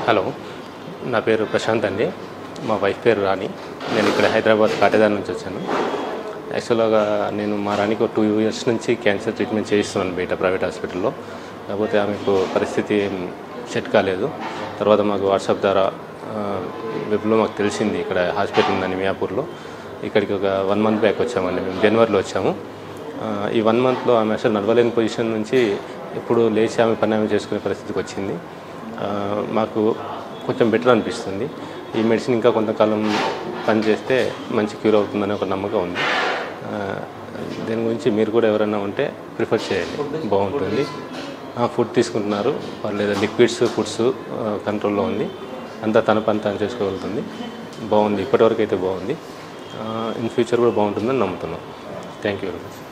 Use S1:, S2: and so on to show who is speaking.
S1: hello నా పేరు ప్రశాంత్ అండి మా వైఫ్ పేరు రాణి నేను ఇక్కడ హైదరాబాద్ కాటేదార్ నుంచి వచ్చాను యాక్చువల్గా నేను మా రాణికి టూ ఇయర్స్ నుంచి క్యాన్సర్ ట్రీట్మెంట్ చేయిస్తున్నాను బయట ప్రైవేట్ హాస్పిటల్లో కాకపోతే ఆమెకు పరిస్థితి సెట్ కాలేదు తర్వాత మాకు వాట్సాప్ ద్వారా ఆ, వెబ్లో మాకు తెలిసింది ఇక్కడ హాస్పిటల్ ఉందని మియాపూర్లో ఇక్కడికి ఒక వన్ మంత్ బ్యాక్ వచ్చామండి మేము జనవరిలో వచ్చాము ఆ, ఈ వన్ మంత్లో ఆమె అసలు నడవలేని పొజిషన్ నుంచి ఇప్పుడు లేచి ఆమె పని ఆమె చేసుకునే పరిస్థితికి వచ్చింది ఆ, మాకు కొంచెం బెటర్ అనిపిస్తుంది ఈ మెడిసిన్ ఇంకా కొంతకాలం పనిచేస్తే మంచి క్యూర్ అవుతుందనే ఒక నమ్మకం ఉంది ఆ, దీని గురించి మీరు కూడా ఎవరైనా ఉంటే ప్రిఫర్ చేయండి బాగుంటుంది ఆ, ఫుడ్ తీసుకుంటున్నారు లేదా లిక్విడ్స్ ఫుడ్స్ కంట్రోల్లో ఉంది అంతా తన పని తాను చేసుకోగలుగుతుంది బాగుంది ఇప్పటివరకు అయితే బాగుంది ఇన్ ఫ్యూచర్ కూడా బాగుంటుందని నమ్ముతున్నాం థ్యాంక్ యూ వెరీ మచ్